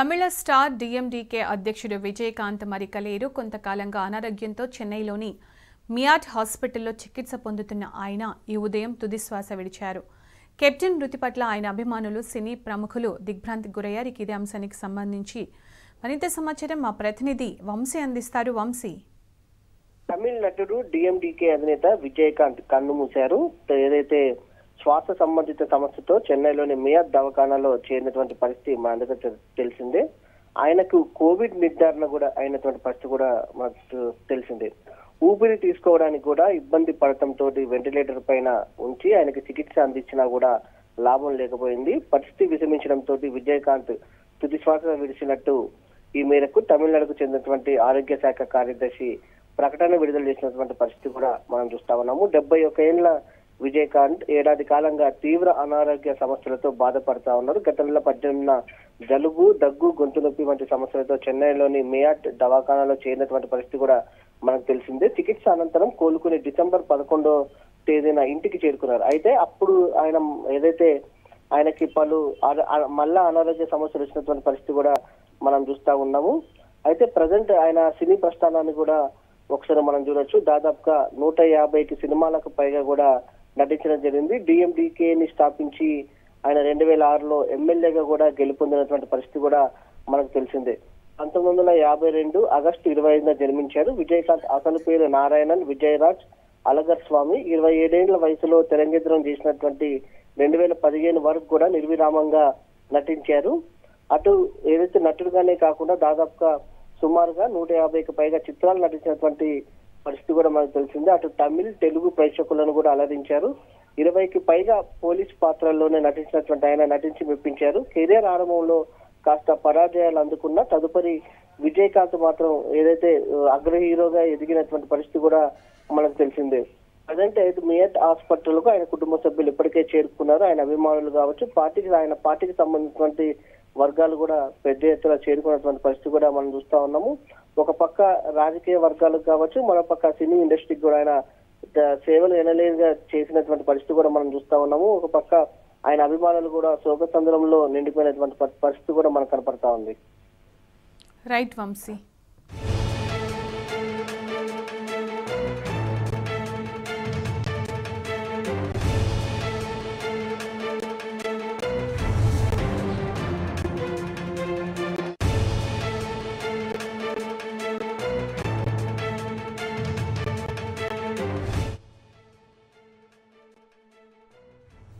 తమిళ star DMDK అధ్యక్షుడు విజయకాంత్ మరికలేరు కొంతకాలంగా అనారోగ్యంతో చెన్నైలోని మియాట్ హాస్పిటల్లో చికిత్స పొందుతున్న ఆయన ఈ ఉదయం తుదిశ్వాస విడిచారు కెప్టెన్ మృతి పట్ల ఆయన అభిమానులు సినీ ప్రముఖులు దిగ్భ్రాంతికి గురయ్యారు ఇక ఇదే అంశానికి సంబంధించి మరింత సమాచారం మా ప్రతినిధి వంశీ అందిస్తారు వంశీ తమిళ నటుడు డిఎండికే అధినేత విజయకాంత్ కన్ను మూశారు ఏదైతే శ్వాస సంబంధిత సమస్యతో చెన్నైలోని మియాద్ దవాఖానాలో చేరినటువంటి పరిస్థితి మనందరికీ తె- తెలిసిందే ఆయనకు కోవిడ్ నిర్ధారణ కూడా అయినటువంటి పరిస్థితి కూడా మనకు తెలిసిందే ఊపిరి తీసుకోవడానికి కూడా ఇబ్బంది పడటంతో వెంటిలేటర్ పైన ఉంచి ఆయనకి చికిత్స అందించినా కూడా లాభం లేకపోయింది పరిస్థితి విషమించడంతో విజయకాంత్ తుది శ్వాస విడిచినట్టు ఈ మేరకు తమిళనాడుకు చెందినటువంటి ఆరోగ్య శాఖ కార్యదర్శి ప్రకటన విడుదల చేసినటువంటి పరిస్థితి కూడా మనం చూస్తా ఉన్నాము డెబ్బై ఒక ఏళ్ల విజయకాంత్ ఏడాది కాలంగా తీవ్ర అనారోగ్య సమస్యలతో బాధపడతా ఉన్నారు గత నెల పద్దెనిమిదిన జలుబు దగ్గు గొంతు నొప్పి వంటి సమస్యలతో చెన్నైలోని మియాట్ దవాఖానాలో చేరినటువంటి పరిస్థితి కూడా మనకు తెలిసిందే చికిత్స అనంతరం కోలుకుని డిసెంబర్ పదకొండో తేదీన ఇంటికి చేరుకున్నారు అయితే అప్పుడు ఆయన ఏదైతే ఆయనకి పలు అన- అన- మళ్ళా అనారోగ్య సమస్యలు వచ్చినటువంటి పరిస్థితి కూడా మనం చూస్తా ఉన్నాము అయితే ప్రజెంట్ ఆయన సినీ ప్రస్థానాన్ని కూడా ఒకసారి మనం చూడొచ్చు దాదాపుగా నూట యాభైకి సినిమాలకు పైగా కూడా నటించడం జరిగింది డిఎండికే ని స్థాపించి ఆయన రెండు వేల ఆరులో ఎమ్మెల్యేగా కూడా గెలుపొందినటువంటి పరిస్థితి కూడా మనకు తెలిసిందే పంతొమ్మిది వందల యాభై రెండు ఆగస్టు ఇరవై ఐదున జన్మించారు విజయకాంత్ అసలు పేరు నారాయణన్ విజయరాజ్ అలగర్ స్వామి ఇరవై ఏడేళ్ల వయసులో తెలంగేద్రం చేసినటువంటి రెండు వేల పదిహేను వరకు కూడా నిర్విరామంగా నటించారు అటు ఏదైతే నటుడుగానే కాకుండా దాదాపుగా సుమారుగా నూట యాభైకి పైగా చిత్రాలు నటించినటువంటి పరిస్థితి కూడా మనకు తెలిసింది అటు తమిళ్ తెలుగు ప్రేక్షకులను కూడా అలరించారు ఇరవైకి పైగా పోలీస్ పాత్రల్లోనే నటించినటువంటి ఆయన నటించి మెప్పించారు కెరీర్ ఆరంభంలో కాస్త పరాజయాలు అందుకున్న తదుపరి విజయకాంత్ మాత్రం ఏదైతే ఆ, అగ్ర హీరోగా ఎదిగినటువంటి పరిస్థితి కూడా మనకు తెలిసిందే ప్రజెంట్ అయితే మియట్ హాస్పిటల్ కు ఆయన కుటుంబ సభ్యులు ఇప్పటికే చేరుకున్నారు ఆయన అభిమానులు కావచ్చు పార్టీకి ఆయన పార్టీకి సంబంధించినటువంటి వర్గాలు కూడా పెద్ద ఎత్తున చేరుకున్నటువంటి పరిస్థితి కూడా మనం చూస్తా ఉన్నాము ఒక పక్క రాజకీయ వర్గాలకు కావచ్చు మరో పక్క సినీ ఇండస్ట్రీకి కూడా ఆయన ద- సేవలు ఎనలేదుగా చేసినటువంటి పరిస్థితి కూడా మనం చూస్తా ఉన్నాము ఒక పక్క ఆయన అభిమానులు కూడా శోకసంద్రంలో నిండిపోయినటువంటి పరి- పరిస్థితి కూడా మనకు కనపడతా ఉంది రైట్ వంశీ